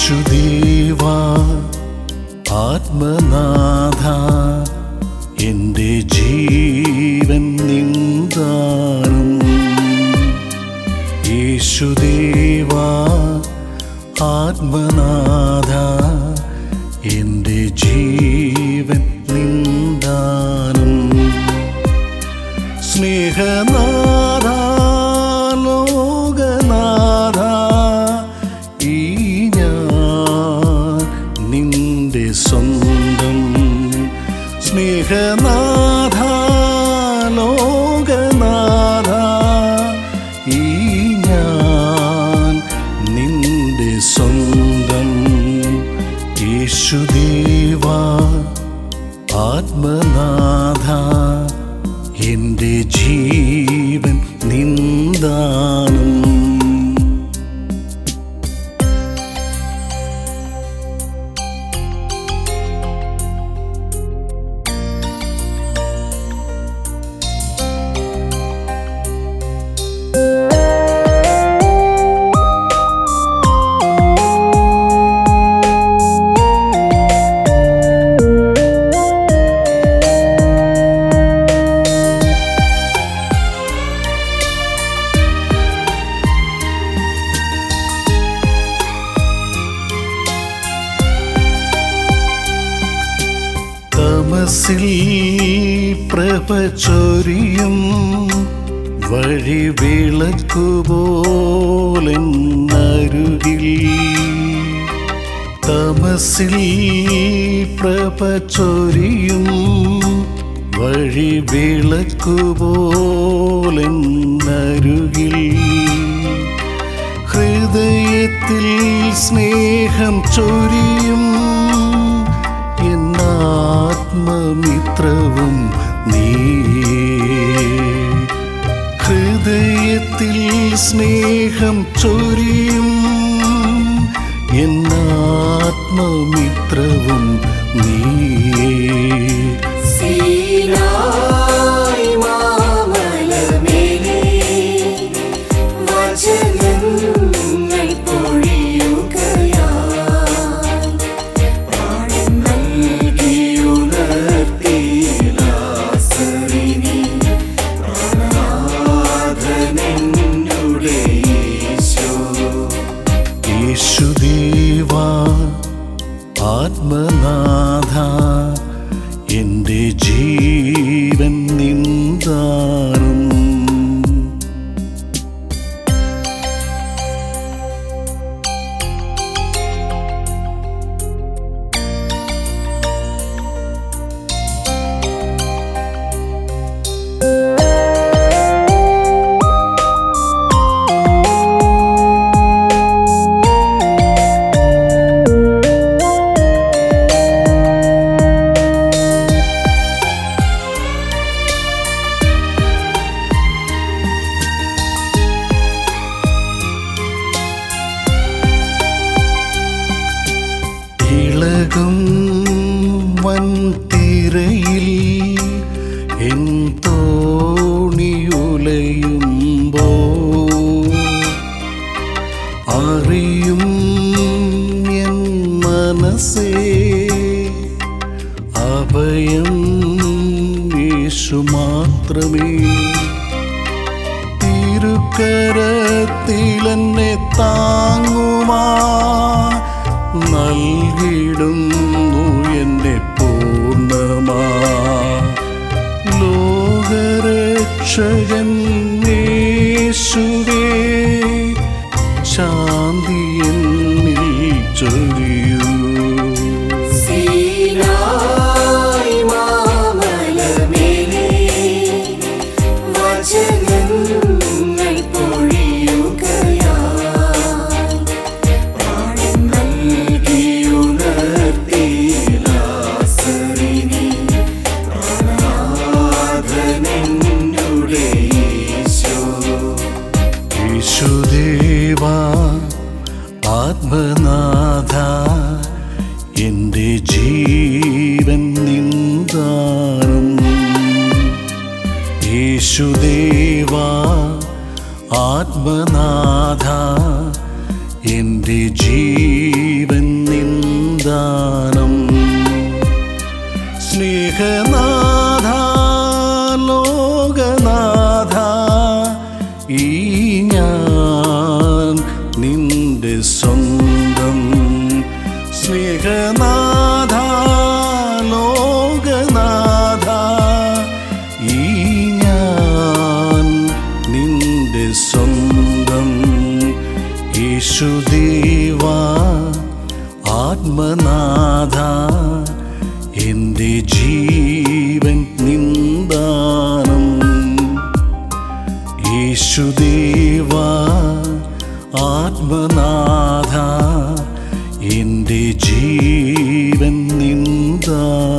യേശുദേവാ ആത്മനാഥ എൻ്റെ ജീവൻ നിന്ദാനം യേശുദേവാ ആത്മനാഥ എൻ്റെ ജീവൻ നിന്ദാനം സ്നേഹനാഥ ലോകനാഥ ഈ ഞാൻ നിന്റെ സ്വന്തം സ്നേഹനാഥ ലോകനാഥ ഈ ഞാൻ നിന്റെ സ്വന്തം യേശുദേവാ ആത്മനാഥ എൻ്റെ ജീവൻ നിന്ദാനം തമസിൽ പ്രഭ ചൊരിയും വഴി വിളക്കുപോലെന്നരുകിൽ തമസിൽ പ്രഭ ചൊരിയും വഴി വിളക്കുപോലെന്നരുകിൽ ഹൃദയത്തിൽ സ്നേഹം ചൊരിയും എന്നാത്മമിത്രവും നീ ഹൃദയത്തിൽ സ്നേഹം ചൊരിയും എന്നാത്മമിത്രവും നീ സീനായി മാമലമേലേ വചനങ്ങൾ പൊഴിയുകയായി പ്രാണൻ നൽകിയുണർത്തി ലാസറിനെ പ്രാണനാഥനെന്നുടെ ഈശോ യേശുദേവാ ആത്മനാഥ എൻ്റെ ജീവൻ നിന്ദാനം ഇളകും വൻതിരയിൽ എൻ തോണിയുലയുമ്പോ അറിയും എൻ മനസ്സേ അഭയം യേശു മാത്രമേ തിരുക്കരത്തിലെന്നെ താങ്ങുമാ നൽകിടുന്നു എന്നെ പൂർണ്ണമാ ലോകരക്ഷകൻ യേശുവേ ശാന്തി എന്നിൽ ചൊരിയൂ സീനായി മാമലമേലേ വചനങ്ങൾ പൊഴിയുകയായി പ്രാണൻ നൽകിയുണർത്തി ലാസറിനെ പ്രാണനാഥനെന്നുടെ ഈശോ യേശുദേവാ ആത്മനാഥ എൻ്റെ ജീവൻ നിന്ദാനം യേശുദേവാ ആത്മനാഥ എൻ്റെ ജീവൻ നിന്ദാനം സ്നേഹനാഥ ലോകനാഥ ഈ ഞാൻ നിന്റെ സ്വന്തം സ്നേഹനാഥ ലോകനാഥ ഈ ഞാൻ നിന്റെ സ്വന്തം യേശുദേവാ ആത്മനാഥ എൻ്റെ ജീവൻ നിന്ദാനം യേശുദേവാ ആത്മനാഥ എൻ്റെ ജീവൻ നിന്ദാനം